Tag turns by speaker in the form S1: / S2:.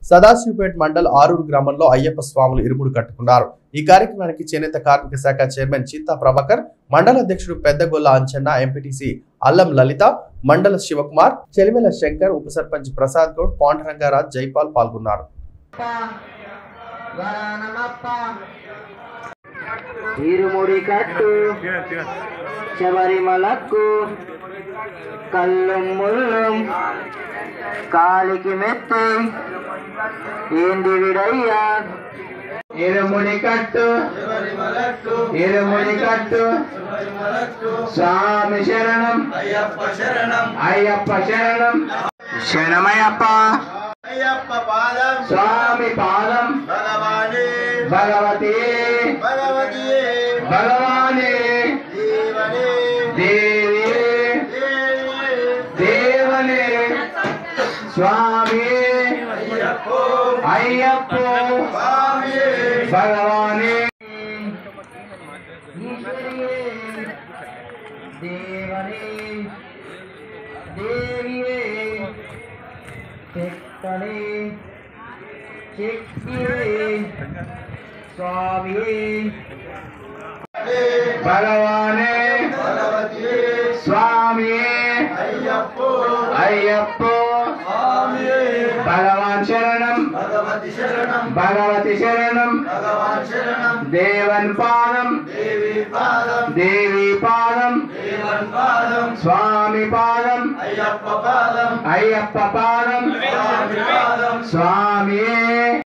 S1: సదాశివపేట మండల్ ఆరూరు గ్రామంలో అయ్యప్ప స్వాములు ఇరుముడు కట్టుకున్నారు ఈ కార్యక్రమానికి చేనేత కార్మిక శాఖ చైర్మన్ చింతా ప్రభాకర్ మండల అధ్యక్షుడు పెద్దగొల్ల అంచన్న ఎంపీటీసీ అల్లం లలిత మండల శివకుమార్ చెలిమెల శంకర్ ఉప సర్పంచ్ ప్రసాద్ గౌడ్ పాండరంగారాజ్ జైపాల్ పాల్గొన్నారు
S2: ఇరుముడి కట్టు శబరిమలకు కళ్ళం ముళ్ళం కాలికి మెత్తి ఏంది విడయ్యా ఇరుముడి కట్టు ఇరుముడి కట్టు స్వామి శరణం
S3: అయ్యప్ప శరణం
S2: అయ్యప్ప శరణం శరణమయ్యప్ప
S3: అయ్యప్ప పాదం
S2: స్వామి పాదం
S3: భగవానే
S2: భగవతి
S3: భగవతి
S2: భగవానే
S3: జీవనే
S2: దేవి
S3: దేవి
S2: దేవనే స్వామి
S3: అయ్యప్పో
S2: అయ్యప్ప
S3: స్వామి
S2: భగవానే దేవనే దేవియే చెక్కనే చెక్కియే స్వామియే భగవానే
S3: భగవతి
S2: స్వామియే
S3: అయ్యప్పో
S2: అయ్యప్పో
S3: స్వామి
S2: భగవాన్ శరణం
S3: భగవతి శరణం
S2: భగవతి శరణం
S3: భగవాన్ శరణం
S2: దేవన్ పాదం
S3: దేవి పాదం
S2: దేవి పాదం
S3: దేవన్ పాదం
S2: స్వామి పాదం
S3: అయ్యప్ప పాదం
S2: అయ్యప్ప పాదం
S3: స్వామి పాదం
S2: స్వామియే